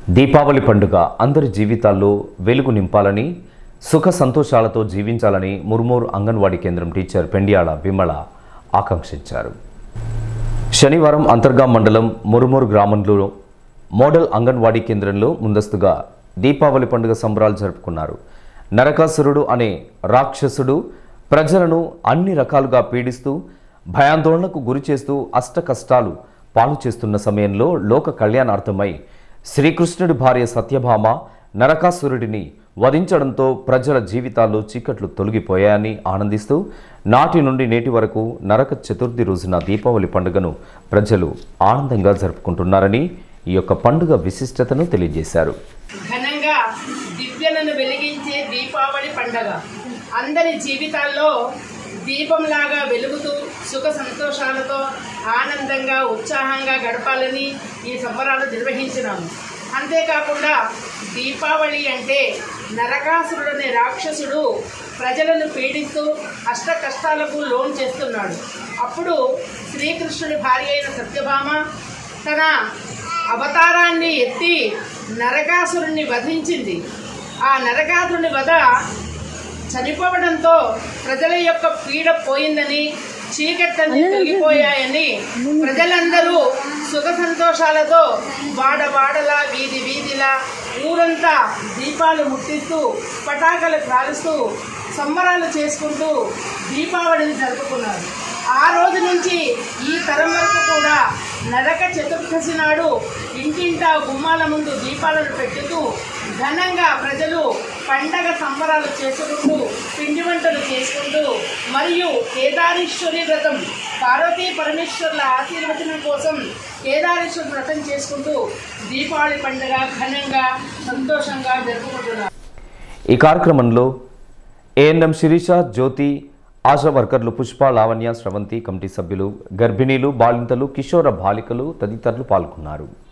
దీపావళి పండుగ అందరి జీవితాల్లో వెలుగు నింపాలని సుఖ సంతోషాలతో జీవించాలని ముర్మూర్ అంగన్వాడీ కేంద్రం టీచర్ పెండియాల విమల ఆకాంక్షించారు శనివారం అంతర్గా మండలం మురుమూరు గ్రామంలో మోడల్ అంగన్వాడీ కేంద్రంలో ముందస్తుగా దీపావళి పండుగ సంబరాలు జరుపుకున్నారు నరకాసురుడు అనే రాక్షసుడు ప్రజలను అన్ని రకాలుగా పీడిస్తూ భయాందోళనకు గురి చేస్తూ అష్ట కష్టాలు పాలు చేస్తున్న సమయంలో లోక కళ్యాణార్థమై శ్రీకృష్ణుడి భార్య సత్యభామ నరకాసురుడిని వధించడంతో ప్రజల జీవితాల్లో చీకట్లు తొలగిపోయాయని ఆనందిస్తూ నాటి నుండి నేటి వరకు నరక చతుర్థి రోజున దీపావళి పండుగను ప్రజలు ఆనందంగా జరుపుకుంటున్నారని ఈ యొక్క పండుగ విశిష్టతను తెలియజేశారు ఘనంగా దివ్యలను వెలిగించే దీపావళి పండగ అందరి జీవితాల్లో దీపంలాగా వెలుగుతూ సుఖ సంతోషాలతో ఆనందంగా ఉత్సాహంగా గడపాలని ఈ సంబరాలు నిర్వహించినాము అంతేకాకుండా దీపావళి అంటే నరకాసురుడనే రాక్షసుడు ప్రజలను పీడిస్తూ అష్ట కష్టాలకు లోన్ చేస్తున్నాడు అప్పుడు శ్రీకృష్ణుడి భార్య అయిన సత్యభామ తన అవతారాన్ని ఎత్తి నరకాసురుణ్ణి వధించింది ఆ నరకాసురుని వధ చనిపోవడంతో ప్రజల యొక్క పీడ పోయిందని చీకట్లన్నీ తొలగిపోయాయని ప్రజలందరూ సుఖ సంతోషాలతో వాడవాడలా వీధి వీధిలా ఊరంతా దీపాలు ముట్టిస్తూ పటాకలు కాలుస్తూ సంబరాలు చేసుకుంటూ దీపావళిని జరుపుకున్నారు ఆ రోజు నుంచి ఈ తరం వరకు కూడా నరక చతుర్దశి నాడు ఇంటింటా గుమ్మాల ముందు దీపాలను పెట్టుతూ ఘనంగా ప్రజలు పండగ సంబరాలు చేసుకుంటూ పిండి వంటలు చేసుకుంటూ మరియు కేదారేశ్వరి వ్రతం పార్వతీ పరమేశ్వర్ల ఆశీర్వచనం కోసం కేదారేశ్వరి వ్రతం చేసుకుంటూ దీపావళి పండుగ ఘనంగా సంతోషంగా జరుపుకుంటున్నారు ఈ కార్యక్రమంలో ఏఎన్ఎం శిరీష జ్యోతి ఆశా వర్కర్లు పుష్ప లావణ్య స్రవంతి కమిటీ సభ్యులు గర్భిణీలు బాలింతలు కిషోర బాలికలు తదితరులు పాల్గొన్నారు